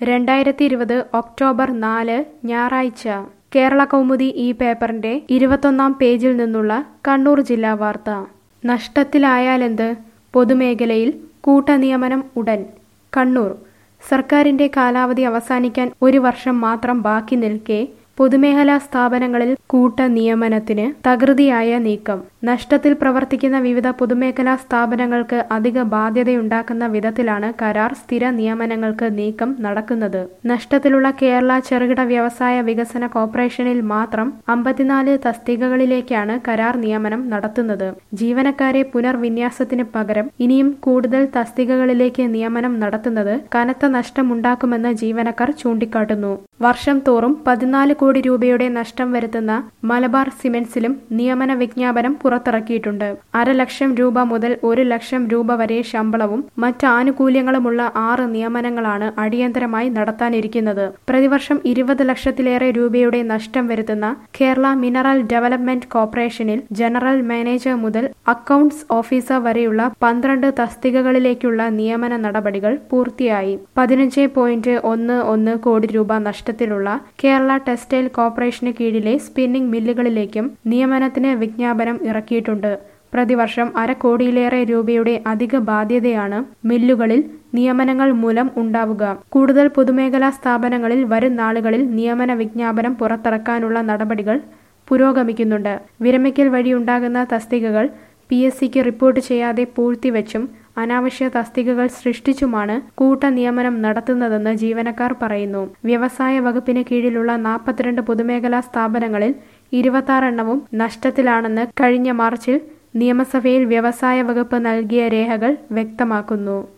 രണ്ടായിരത്തി ഇരുപത് ഒക്ടോബർ നാല് ഞായറാഴ്ച കേരള കൗമുദി ഈ പേപ്പറിന്റെ ഇരുപത്തൊന്നാം പേജിൽ നിന്നുള്ള കണ്ണൂർ ജില്ലാ വാർത്ത നഷ്ടത്തിലായാലെന്ത് പൊതുമേഖലയിൽ കൂട്ടനിയമനം ഉടൻ കണ്ണൂർ സർക്കാരിന്റെ കാലാവധി അവസാനിക്കാൻ ഒരു വർഷം മാത്രം ബാക്കി നിൽക്കെ പൊതുമേഖലാ സ്ഥാപനങ്ങളിൽ കൂട്ട നിയമനത്തിന് തകൃതിയായ നീക്കം നഷ്ടത്തിൽ പ്രവർത്തിക്കുന്ന വിവിധ പൊതുമേഖലാ സ്ഥാപനങ്ങൾക്ക് അധിക ബാധ്യതയുണ്ടാക്കുന്ന വിധത്തിലാണ് കരാർ സ്ഥിര നിയമനങ്ങൾക്ക് നീക്കം നടക്കുന്നത് നഷ്ടത്തിലുള്ള കേരള ചെറുകിട വ്യവസായ വികസന കോർപ്പറേഷനിൽ മാത്രം അമ്പത്തിനാല് തസ്തികകളിലേക്കാണ് കരാർ നിയമനം നടത്തുന്നത് ജീവനക്കാരെ പുനർവിന്യാസത്തിന് പകരം ഇനിയും കൂടുതൽ തസ്തികകളിലേക്ക് നിയമനം നടത്തുന്നത് കനത്ത നഷ്ടമുണ്ടാക്കുമെന്ന് ജീവനക്കാർ ചൂണ്ടിക്കാട്ടുന്നു വർഷം തോറും പതിനാല് കോടി രൂപയുടെ നഷ്ടം വരുത്തുന്ന മലബാർ സിമെന്റ്സിലും നിയമന വിജ്ഞാപനം പുറത്തിറക്കിയിട്ടുണ്ട് അരലക്ഷം രൂപ മുതൽ ഒരു ലക്ഷം രൂപ വരെ ശമ്പളവും മറ്റ് ആനുകൂല്യങ്ങളുമുള്ള ആറ് നിയമനങ്ങളാണ് അടിയന്തരമായി നടത്താനിരിക്കുന്നത് പ്രതിവർഷം ഇരുപത് ലക്ഷത്തിലേറെ രൂപയുടെ നഷ്ടം വരുത്തുന്ന കേരള മിനറൽ ഡെവലപ്മെന്റ് കോർപ്പറേഷനിൽ ജനറൽ മാനേജർ മുതൽ അക്കൗണ്ട്സ് ഓഫീസർ വരെയുള്ള പന്ത്രണ്ട് തസ്തികകളിലേക്കുള്ള നിയമന നടപടികൾ പൂർത്തിയായി പതിനഞ്ച് പോയിന്റ് ഒന്ന് ഒന്ന് കോടി രൂപ നഷ്ടത്തിലുള്ള കേരള ടെക്സ്റ്റൈൽ കോർപ്പറേഷന് കീഴിലെ സ്പിന്നിംഗ് മില്ലുകളിലേക്കും നിയമനത്തിന് വിജ്ഞാപനം ഇറക്കിയിട്ടുണ്ട് പ്രതിവർഷം അര കോടിയിലേറെ രൂപയുടെ അധിക ബാധ്യതയാണ് മില്ലുകളിൽ നിയമനങ്ങൾ മൂലം ഉണ്ടാവുക കൂടുതൽ പൊതുമേഖലാ സ്ഥാപനങ്ങളിൽ വരും നാളുകളിൽ നിയമന വിജ്ഞാപനം പുറത്തിറക്കാനുള്ള നടപടികൾ പുരോഗമിക്കുന്നുണ്ട് വിരമിക്കൽ വഴി ഉണ്ടാകുന്ന തസ്തികകൾ പി എസ് സിക്ക് റിപ്പോർട്ട് ചെയ്യാതെ പൂഴ്ത്തിവെച്ചും അനാവശ്യ തസ്തികകൾ സൃഷ്ടിച്ചുമാണ് കൂട്ട നിയമനം നടത്തുന്നതെന്ന് ജീവനക്കാർ പറയുന്നു വ്യവസായ വകുപ്പിന് കീഴിലുള്ള നാൽപ്പത്തിരണ്ട് പൊതുമേഖലാ സ്ഥാപനങ്ങളിൽ ഇരുപത്താറെണ്ണവും നഷ്ടത്തിലാണെന്ന് കഴിഞ്ഞ മാർച്ചിൽ നിയമസഭയിൽ വ്യവസായ വകുപ്പ് നൽകിയ രേഖകൾ വ്യക്തമാക്കുന്നു